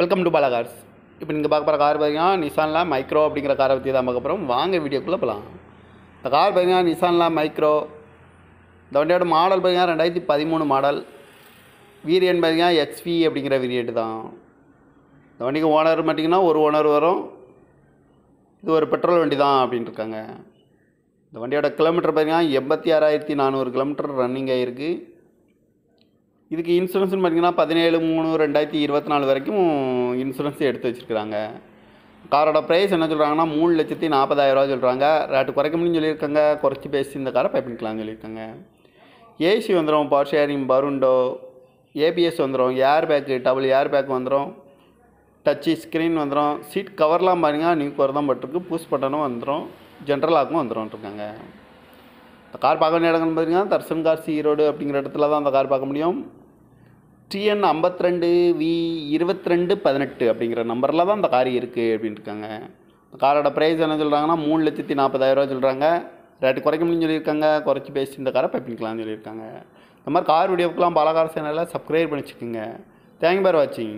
welcome to Bala cars இப்போ நீங்கள் பார்க்க போகிற கார் பார்த்தீங்கன்னா நிசானில் மைக்ரோ அப்படிங்கிற காரை பற்றி தான் பார்க்க போகிறோம் வாங்க வீடியோக்குள்ளே போகலாம் இந்த கார் பார்த்தீங்கன்னா நிசானில் மைக்ரோ இந்த வண்டியோட மாடல் பார்த்தீங்கன்னா ரெண்டாயிரத்தி பதிமூணு மாடல் வீரியன் பார்த்தீங்கன்னா எக்ஸ்வி அப்படிங்கிற வேரியண்ட் தான் இந்த வண்டிக்கு ஓனர் பார்த்தீங்கன்னா ஒரு ஓனர் வரும் இது ஒரு பெட்ரோல் வண்டி தான் அப்படின்னு இருக்காங்க இந்த வண்டியோட கிலோமீட்டர் பார்த்தீங்கன்னா எண்பத்தி ஆறாயிரத்தி நானூறு கிலோமீட்டர் ரன்னிங் ஆகிருக்கு இதுக்கு இன்சூரன்ஸ்னு பார்த்தீங்கன்னா பதினேழு மூணு ரெண்டாயிரத்தி இருபத்தி நாலு வரைக்கும் இன்சூரன்ஸ் எடுத்து வச்சுருக்காங்க காரோட ப்ரைஸ் என்ன சொல்கிறாங்கன்னா மூணு லட்சத்தி நாற்பதாயிரரூவா சொல்கிறாங்க ரேட்டு குறைக்க முடியும்னு சொல்லியிருக்காங்க குறைச்சி பேசி இந்த காரை பை பண்ணிக்கலாம்னு சொல்லியிருக்காங்க ஏசி வந்துடும் பவர் ஷேரிங் பருண்டோ ஏபிஎஸ் வந்துடும் air bag double air bag வந்துடும் டச்சு ஸ்க்ரீன் வந்துடும் சீட் கவர்லாம் பாருங்க நியூ கவர் தான் பட்டிருக்கு புஷ் பட்டனும் வந்துடும் ஜென்ரல் லாக்கும் வந்துடும் இருக்காங்க இந்த கார் பார்க்க வேண்டிய இடங்கள்னு பார்த்தீங்கன்னா தர்சன் கார்ஸ் ஈரோடு அப்படிங்கிற இடத்துல தான் அந்த கார் பார்க்க முடியும் டிஎன் ஐம்பத்தி ரெண்டு வி இருபத்தி ரெண்டு பதினெட்டு அப்படிங்கிற நம்பரில் தான் அந்த கார் இருக்குது அப்படின்னு இருக்காங்க இந்த காரோட ப்ரைஸ் என்ன சொல்கிறாங்கன்னா மூணு லட்சத்தி நாற்பதாயிரரூவா சொல்கிறாங்க ரேட்டு குறைக்க முடியும்னு சொல்லியிருக்காங்க குறைச்சி பேசி இந்த காரை பைப்பிங்கலாம்னு சொல்லியிருக்காங்க இந்த மாதிரி கார் வீடியோக்கெலாம் பாலகார் சேனலில் சப்ஸ்கிரைப் பண்ணி வச்சுக்கோங்க தேங்க் பார் வாட்சிங்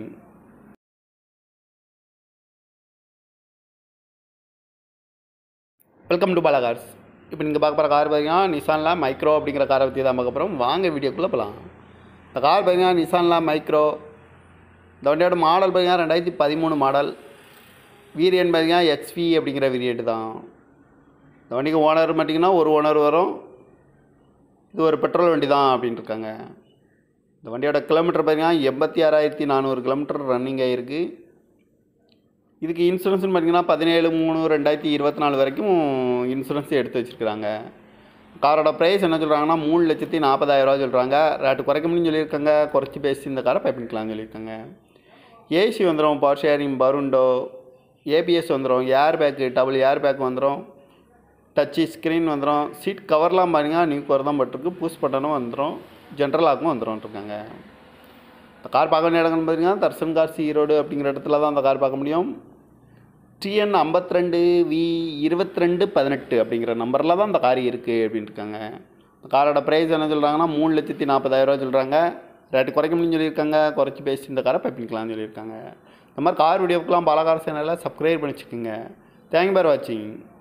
வெல்கம் டு பாலா கார்ஸ் இப்போ நீங்கள் பார்க்க போகிற கார் பார்த்தீங்கன்னா நிசானில் மைக்ரோ அப்படிங்கிற காரை பற்றி தான் பார்க்க போகிறோம் வாங்க வீடியோக்குள்ளே போகலாம் இந்த கார் பார்த்தீங்கன்னா நிசானில் மைக்ரோ இந்த வண்டியோட மாடல் பார்த்தீங்கன்னா ரெண்டாயிரத்தி பதிமூணு மாடல் வீரியன் பார்த்தீங்கன்னா எக்ஸ்வி அப்படிங்கிற வேரியண்ட் தான் இந்த வண்டிக்கு ஓனர் பார்த்தீங்கன்னா ஒரு ஓனர் வரும் இது ஒரு பெட்ரோல் வண்டி தான் அப்படின்னு இருக்காங்க இந்த வண்டியோட கிலோமீட்டர் பார்த்தீங்கன்னா எண்பத்தி ஆறாயிரத்தி நானூறு கிலோமீட்டர் ரன்னிங் ஆகிருக்கு இதுக்கு இன்சூரன்ஸ்னு பார்த்தீங்கன்னா பதினேழு மூணு ரெண்டாயிரத்தி இருபத்தி நாலு வரைக்கும் இன்சூரன்ஸ் எடுத்து வச்சுருக்காங்க காரோட ப்ரைஸ் என்ன சொல்கிறாங்கன்னா மூணு லட்சத்தி நாற்பதாயிரரூவா சொல்கிறாங்க ரேட்டு குறைக்க முடியும்னு சொல்லியிருக்காங்க குறைச்சி பேசி இந்த காரை பை பண்ணிக்கலாம்னு சொல்லியிருக்காங்க ஏசி வந்துடும் பவர் ஷேரிங் பருண்டோ ஏபிஎஸ் வந்துடும் air bag double air bag வந்துடும் டச்சு ஸ்க்ரீன் வந்துடும் சீட் கவர்லாம் பாருங்க நியூ கவர் தான் பட்டிருக்கு புஷ் பட்டனும் வந்துடும் ஜென்ரல் லாக்கும் வந்துடும் இருக்காங்க இந்த கார் பார்க்க வேண்டிய இடங்கள்னு பார்த்தீங்கன்னா தர்சன் கார்ஸ் ஈரோடு அப்படிங்கிற இடத்துல தான் அந்த கார் பார்க்க முடியும் டிஎன் ஐம்பத்தி ரெண்டு வி இருபத்தி ரெண்டு பதினெட்டு அப்படிங்கிற நம்பரில் தான் அந்த கார் இருக்குது அப்படின்னு இருக்காங்க இந்த காரோட ப்ரைஸ் என்ன சொல்கிறாங்கன்னா மூணு லட்சத்தி நாற்பதாயிரரூவா சொல்கிறாங்க ரேட்டு குறைக்க முடியும்னு சொல்லியிருக்காங்க குறைச்சி பேசி இந்த காரை பை பண்ணிக்கலாம்னு சொல்லியிருக்காங்க இந்த மாதிரி கார் வீடியோக்கெலாம் பாலகார் சேனலில் சப்ஸ்கிரைப் பண்ணி வச்சுக்கோங்க தேங்க் பார் வாட்சிங்